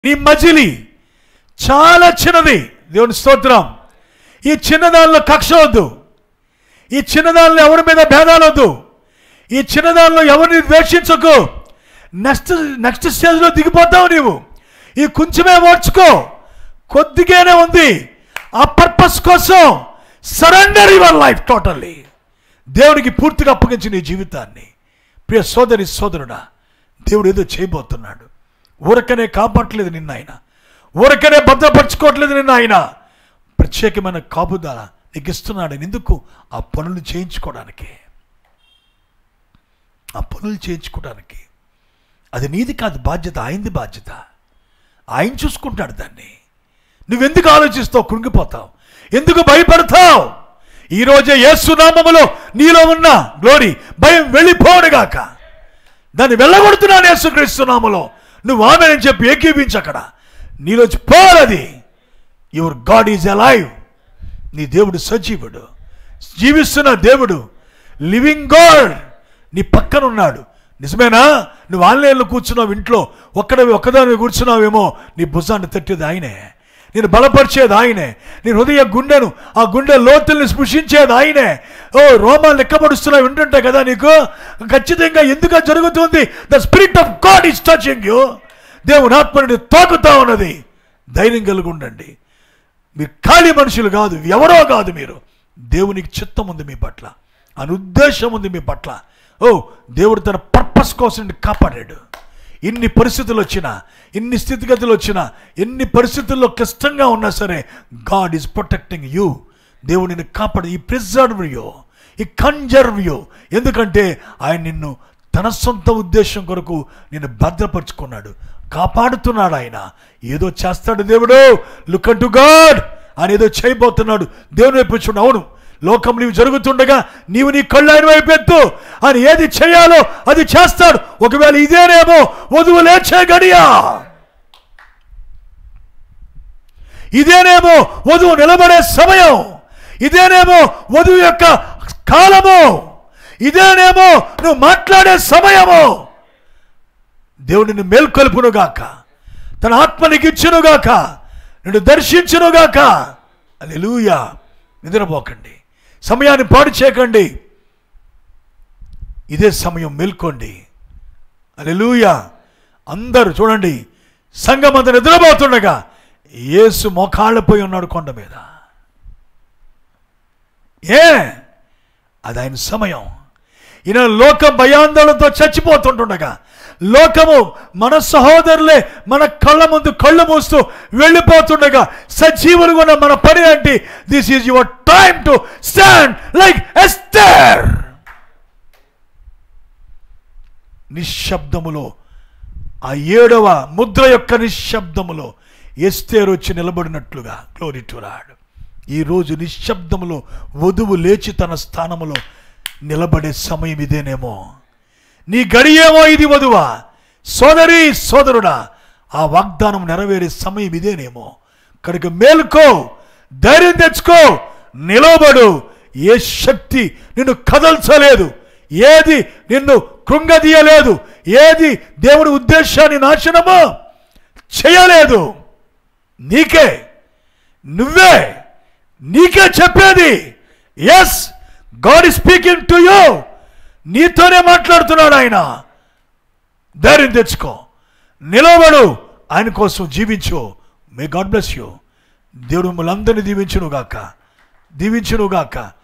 నీ మజిలి చాలా చిన్నది దేవుని స్తోత్రం ఈ చిన్నదానిలో కక్ష వద్దు ఈ చిన్నదానిలో ఎవరి మీద భేదాలు వద్దు ఈ చిన్నదానిలో ఎవరిని ద్వేషించకు నెక్స్ట్ నెక్స్ట్ స్టేజ్లో దిగిపోతావు నీవు ఈ కొంచెమే ఓడ్చుకో కొద్దిగానే ఉంది ఆ పర్పస్ కోసం సరెండర్ యువర్ లైఫ్ టోటల్లీ దేవుడికి పూర్తిగా అప్పగించి నీ జీవితాన్ని ప్రియ సోదరి సోదరుడా దేవుడు ఏదో చేయబోతున్నాడు ఊరకనే కాపాడట్లేదు నిన్న ఆయన ఊరకనే భద్రపరచుకోవట్లేదు నిన్న ఆయన ప్రత్యేకమైన కాపుదల నీకు ఇస్తున్నాడు ఎందుకు ఆ పనులు చేయించుకోవడానికి ఆ పనులు చేయించుకోవడానికి అది నీది కాదు బాధ్యత ఆయనది బాధ్యత ఆయన చూసుకుంటాడు దాన్ని నువ్వెందుకు ఆలోచిస్తావు కృంగిపోతావు ఎందుకు భయపడతావు ఈరోజే యేసునామములో నీలో ఉన్న గ్లోరీ భయం వెళ్ళిపోడుగాక దాన్ని వెళ్ళగొడుతున్నాను యేసుక్రీస్తునామలో నువ్వు ఆమెనని చెప్పి ఏకీపించు అక్కడ నీలోంచి పోరది యువర్ గాడ్ ఈజ్ అలైవ్ నీ దేవుడు సజీవుడు జీవిస్తున్న దేవుడు లివింగ్ గాడ్ నీ పక్కన ఉన్నాడు నిజమేనా నువ్వు ఆన్లైన్లో కూర్చున్నావు ఇంట్లో ఒక్కడవి ఒక్కదాని కూర్చున్నావేమో నీ భుజాన్ని తట్టేది ఆయనే నేను బలపరిచేది ఆయనే నీ హృదయ గుండెను ఆ గుండె లోతుల్ని స్పృశించేది ఆయనే ఓ రోమాలు లెక్కపడుస్తున్నావు వింటుంటే కదా నీకు ఖచ్చితంగా ఎందుకు అది జరుగుతుంది the spirit of God is touching you దేవుని ఆత్మని తాకుతా ఉన్నది ధైర్యం కలిగి ఉండండి మీరు ఖాళీ మనుషులు కాదు ఎవరో కాదు మీరు దేవునికి చిత్తం ఉంది మీ పట్ల అని ఉద్దేశం ఉంది మీ పట్ల ఓ దేవుడు తన పర్పస్ కోసం నిన్ను కాపాడాడు ఇన్ని పరిస్థితులు వచ్చినా ఇన్ని స్థితిగతులు వచ్చినా ఎన్ని పరిస్థితుల్లో కష్టంగా ఉన్నా సరే గాడ్ ఈజ్ ప్రొటెక్టింగ్ యూ దేవుడు నిన్ను కాపాడు he preserve you he conserve you ఎందుకంటే ఆయన నిన్ను తన సొంత ఉద్దేశం కొరకు నిన్ను భద్రపరుచుకున్నాడు కాపాడుతున్నాడు ఆయన ఏదో చేస్తాడు దేవుడు లుక్ టు గాడ్ ఆయన ఏదో చేయబోతున్నాడు దేవుని వైపు చూడు అవును లోకం నీవు జరుగుతుండగా నీవు నీ కళ్ళు ఆయన వైపు ఎత్తు ఆయన ఏది చేయాలో అది చేస్తాడు ఒకవేళ ఇదేనేమో వధువు లేచే గడియా ఇదేనేమో వధువు నిలబడే సమయం ఇదేనేమో వధువు యొక్క కాలము ఇదేనేమో నువ్వు మాట్లాడే సమయము దేవుడిని మేల్కొల్పునుగాక తన ఆత్మనికి ఇచ్చునుగాక నిన్ను దర్శించునుగాక అలెలుయా నిద్రపోకండి సమయాన్ని పాడు చేయకండి ఇదే సమయం మేల్కోండి అలెలుయా అందరూ చూడండి సంఘం అంతా నిద్రపోతుండగా యేసు మోకాళ్ళపోయి ఉన్నాడు కొండ మీద ఏ అది ఆయన సమయం ఈయన లోక భయాందోళనతో చచ్చిపోతుంటుండగా లోకము మన సహోదరులే మన కళ్ళ ముందు కళ్ళు మూస్తూ వెళ్ళిపోతుండగా సజీవులుగా ఉన్న మన పని ఏంటి this is your time to stand like Esther నిశ్శబ్దములో ఆ ఏడవ ముద్ర యొక్క నిశ్శబ్దములో ఎస్తేరు వచ్చి నిలబడినట్లుగా గ్లోరీ టు రాడ్ ఈరోజు నిశ్శబ్దములో వధువు లేచి తన స్థానములో నిలబడే సమయం ఇదేనేమో నీ గడియేమో ఇది వధువా సోదరి సోదరుడా ఆ వాగ్దానం నెరవేరే సమయం ఇదేనేమో కనుక మేలుకో ధైర్యం తెచ్చుకో నిలబడు ఏ శక్తి నిన్ను కదల్చలేదు ఏది నిన్ను కృంగదీయలేదు ఏది దేవుడి ఉద్దేశాన్ని నాశనము చేయలేదు నీకే నువ్వే నీకే చెప్పేది yes God is speaking to you నీతోనే మాట్లాడుతున్నాడు ఆయన ధైర్యం తెచ్చుకో నిలబడు ఆయన కోసం జీవించు మే గాడ్ బ్లెస్ యూ దేవుడు మిమ్మల్ని అందరినీ దీవించునుగాక దీవించునుగాక